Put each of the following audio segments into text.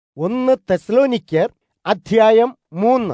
ഒന്ന് തെസ്ലോനിക്കർ അധ്യായം മൂന്ന്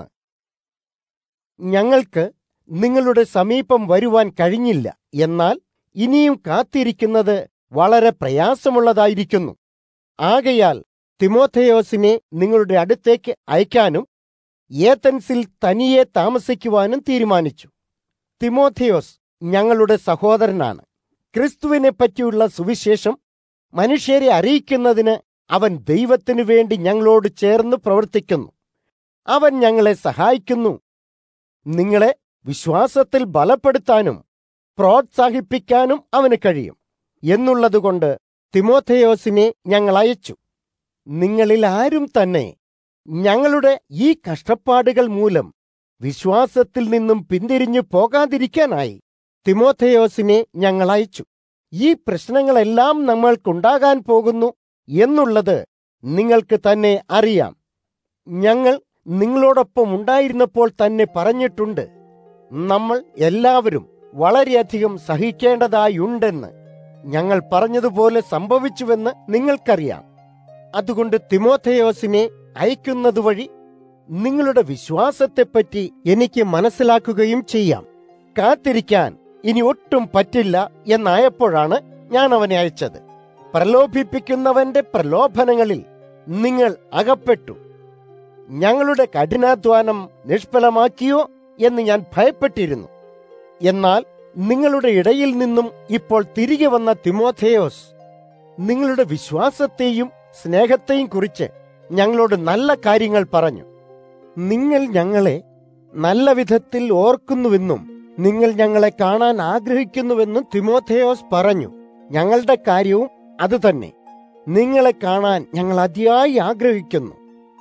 ഞങ്ങൾക്ക് നിങ്ങളുടെ സമീപം വരുവാൻ കഴിഞ്ഞില്ല എന്നാൽ ഇനിയും കാത്തിരിക്കുന്നത് വളരെ പ്രയാസമുള്ളതായിരിക്കുന്നു ആകയാൽ തിമോഥയോസിനെ നിങ്ങളുടെ അടുത്തേക്ക് അയക്കാനും ഏതൻസിൽ തനിയെ താമസിക്കുവാനും തീരുമാനിച്ചു തിമോഥയോസ് ഞങ്ങളുടെ സഹോദരനാണ് ക്രിസ്തുവിനെ പറ്റിയുള്ള സുവിശേഷം മനുഷ്യരെ അറിയിക്കുന്നതിന് അവൻ ദൈവത്തിനു വേണ്ടി ഞങ്ങളോട് ചേർന്ന് പ്രവർത്തിക്കുന്നു അവൻ ഞങ്ങളെ സഹായിക്കുന്നു നിങ്ങളെ വിശ്വാസത്തിൽ ബലപ്പെടുത്താനും പ്രോത്സാഹിപ്പിക്കാനും അവന് കഴിയും എന്നുള്ളതുകൊണ്ട് തിമോഥയോസിനെ ഞങ്ങൾ അയച്ചു നിങ്ങളിൽ ആരും തന്നെ ഞങ്ങളുടെ ഈ കഷ്ടപ്പാടുകൾ മൂലം വിശ്വാസത്തിൽ നിന്നും പിന്തിരിഞ്ഞു പോകാതിരിക്കാനായി തിമോഥയോസിനെ ഞങ്ങൾ അയച്ചു ഈ പ്രശ്നങ്ങളെല്ലാം നമ്മൾക്കുണ്ടാകാൻ പോകുന്നു എന്നുള്ളത് നിങ്ങൾക്ക് തന്നെ അറിയാം ഞങ്ങൾ നിങ്ങളോടൊപ്പം ഉണ്ടായിരുന്നപ്പോൾ തന്നെ പറഞ്ഞിട്ടുണ്ട് നമ്മൾ എല്ലാവരും വളരെയധികം സഹിക്കേണ്ടതായുണ്ടെന്ന് ഞങ്ങൾ പറഞ്ഞതുപോലെ സംഭവിച്ചുവെന്ന് നിങ്ങൾക്കറിയാം അതുകൊണ്ട് തിമോഥയോസിനെ അയക്കുന്നതുവഴി നിങ്ങളുടെ വിശ്വാസത്തെപ്പറ്റി എനിക്ക് മനസ്സിലാക്കുകയും ചെയ്യാം കാത്തിരിക്കാൻ ഇനി ഒട്ടും പറ്റില്ല എന്നായപ്പോഴാണ് ഞാൻ അവനെ അയച്ചത് പ്രലോഭിപ്പിക്കുന്നവന്റെ പ്രലോഭനങ്ങളിൽ നിങ്ങൾ അകപ്പെട്ടു ഞങ്ങളുടെ കഠിനാധ്വാനം നിഷ്ഫലമാക്കിയോ എന്ന് ഞാൻ ഭയപ്പെട്ടിരുന്നു എന്നാൽ നിങ്ങളുടെ ഇടയിൽ നിന്നും ഇപ്പോൾ തിരികെ വന്ന തിമോഥേയോസ് നിങ്ങളുടെ വിശ്വാസത്തെയും സ്നേഹത്തെയും കുറിച്ച് ഞങ്ങളോട് നല്ല കാര്യങ്ങൾ പറഞ്ഞു നിങ്ങൾ ഞങ്ങളെ നല്ല വിധത്തിൽ ഓർക്കുന്നുവെന്നും നിങ്ങൾ ഞങ്ങളെ കാണാൻ ആഗ്രഹിക്കുന്നുവെന്നും തിമോഥേയോസ് പറഞ്ഞു ഞങ്ങളുടെ കാര്യവും അതുതന്നെ നിങ്ങളെ കാണാൻ ഞങ്ങൾ അതിയായി ആഗ്രഹിക്കുന്നു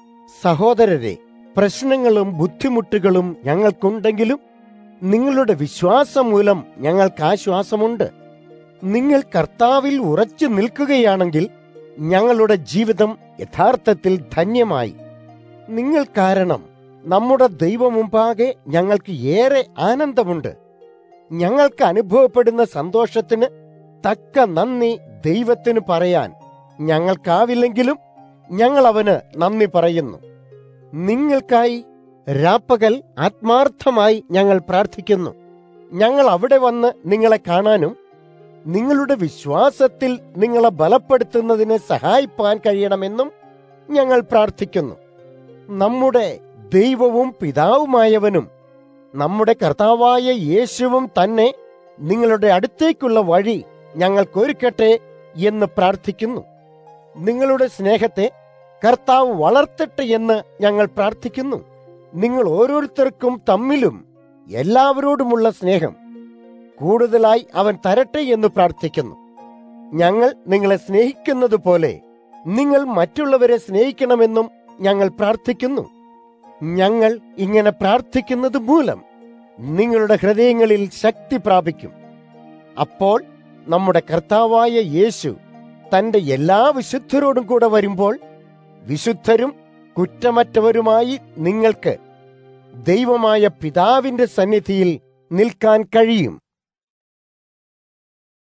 സഹോദരരെ പ്രശ്നങ്ങളും ബുദ്ധിമുട്ടുകളും ഞങ്ങൾക്കുണ്ടെങ്കിലും നിങ്ങളുടെ വിശ്വാസം മൂലം ഞങ്ങൾക്ക് ആശ്വാസമുണ്ട് നിങ്ങൾ കർത്താവിൽ ഉറച്ചു നിൽക്കുകയാണെങ്കിൽ ഞങ്ങളുടെ ജീവിതം യഥാർത്ഥത്തിൽ ധന്യമായി നിങ്ങൾ കാരണം നമ്മുടെ ദൈവമുമ്പാകെ ഞങ്ങൾക്ക് ഏറെ ആനന്ദമുണ്ട് ഞങ്ങൾക്ക് അനുഭവപ്പെടുന്ന സന്തോഷത്തിന് തക്ക നന്ദി ദൈവത്തിന് പറയാൻ ഞങ്ങൾക്കാവില്ലെങ്കിലും ഞങ്ങൾ അവന് നന്ദി പറയുന്നു നിങ്ങൾക്കായി രാപ്പകൽ ആത്മാർത്ഥമായി ഞങ്ങൾ പ്രാർത്ഥിക്കുന്നു ഞങ്ങൾ അവിടെ വന്ന് നിങ്ങളെ കാണാനും നിങ്ങളുടെ വിശ്വാസത്തിൽ നിങ്ങളെ ബലപ്പെടുത്തുന്നതിന് സഹായിപ്പാൻ കഴിയണമെന്നും ഞങ്ങൾ പ്രാർത്ഥിക്കുന്നു നമ്മുടെ ദൈവവും പിതാവുമായവനും നമ്മുടെ കർത്താവായ യേശുവും തന്നെ നിങ്ങളുടെ അടുത്തേക്കുള്ള വഴി ഞങ്ങൾക്കൊരുക്കട്ടെ എന്ന് പ്രാർത്ഥിക്കുന്നു നിങ്ങളുടെ സ്നേഹത്തെ കർത്താവ് വളർത്തട്ടെ എന്ന് ഞങ്ങൾ പ്രാർത്ഥിക്കുന്നു നിങ്ങൾ ഓരോരുത്തർക്കും തമ്മിലും എല്ലാവരോടുമുള്ള സ്നേഹം കൂടുതലായി അവൻ തരട്ടെ എന്ന് പ്രാർത്ഥിക്കുന്നു ഞങ്ങൾ നിങ്ങളെ സ്നേഹിക്കുന്നത് പോലെ നിങ്ങൾ മറ്റുള്ളവരെ സ്നേഹിക്കണമെന്നും ഞങ്ങൾ പ്രാർത്ഥിക്കുന്നു ഞങ്ങൾ ഇങ്ങനെ പ്രാർത്ഥിക്കുന്നത് മൂലം നിങ്ങളുടെ ഹൃദയങ്ങളിൽ ശക്തി പ്രാപിക്കും അപ്പോൾ നമ്മുടെ കർത്താവായ യേശു തന്റെ എല്ലാ വിശുദ്ധരോടും കൂടെ വരുമ്പോൾ വിശുദ്ധരും കുറ്റമറ്റവരുമായി നിങ്ങൾക്ക് ദൈവമായ പിതാവിന്റെ സന്നിധിയിൽ നിൽക്കാൻ കഴിയും